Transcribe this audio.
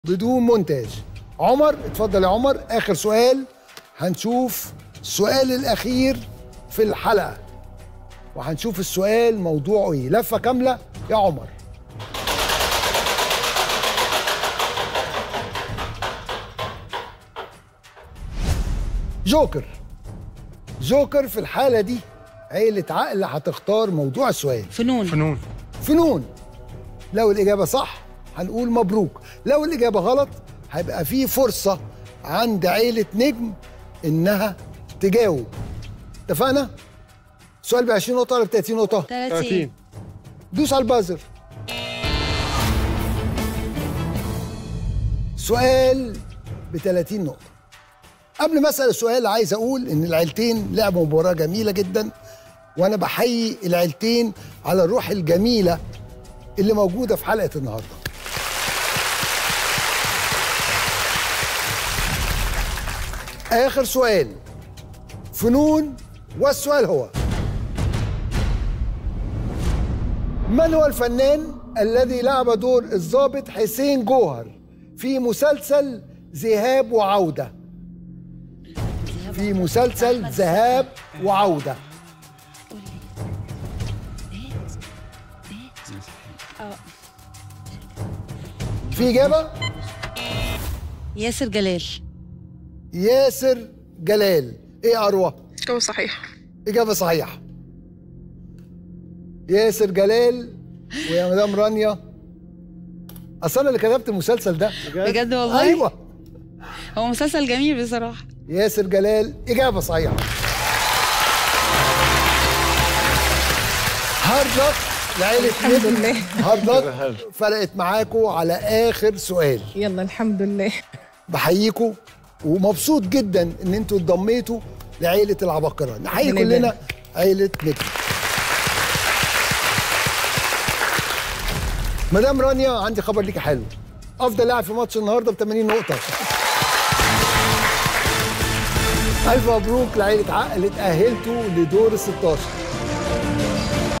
بدون مونتاج عمر اتفضل يا عمر اخر سؤال هنشوف السؤال الاخير في الحلقه وهنشوف السؤال موضوعه ايه لفه كامله يا عمر جوكر جوكر في الحاله دي عيله عقل هتختار موضوع السؤال فنون فنون فنون لو الإجابة صح هنقول مبروك لو الإجابة غلط هيبقى في فرصة عند عيلة نجم إنها تجاوب اتفقنا؟ سؤال ب 20 نقطة ولا ب 30 نقطة؟ 30 دوس على البازر سؤال ب 30 نقطة قبل ما اسال السؤال عايز اقول ان العيلتين لعبوا مباراه جميله جدا وانا بحيي العيلتين على الروح الجميله اللي موجوده في حلقه النهارده اخر سؤال فنون والسؤال هو من هو الفنان الذي لعب دور الضابط حسين جوهر في مسلسل ذهاب وعوده في مسلسل ذهاب وعوده في اجابه ياسر جلال ياسر جلال ايه اروى هو صحيح اجابه صحيحه ياسر جلال ويا مدام رانيا اصل انا اللي كتبت المسلسل ده بجد والله ايوه هو مسلسل جميل بصراحه ياسر جلال إجابة صحيحة هارد لك لعيلة الحمد نجم. لله. هارد لك فرقت معاكم على آخر سؤال يلا الحمد لله بحييكم ومبسوط جدا ان انتوا اتضميتوا لعيلة العباقرة نحيي ربنا كلنا يبارك. عيلة نجم مدام رانيا عندي خبر ليكي حلو افضل لاعب في ماتش النهارده ب 80 نقطة ألف مبروك لعيلة عقل اتأهلتوا لدور ال 16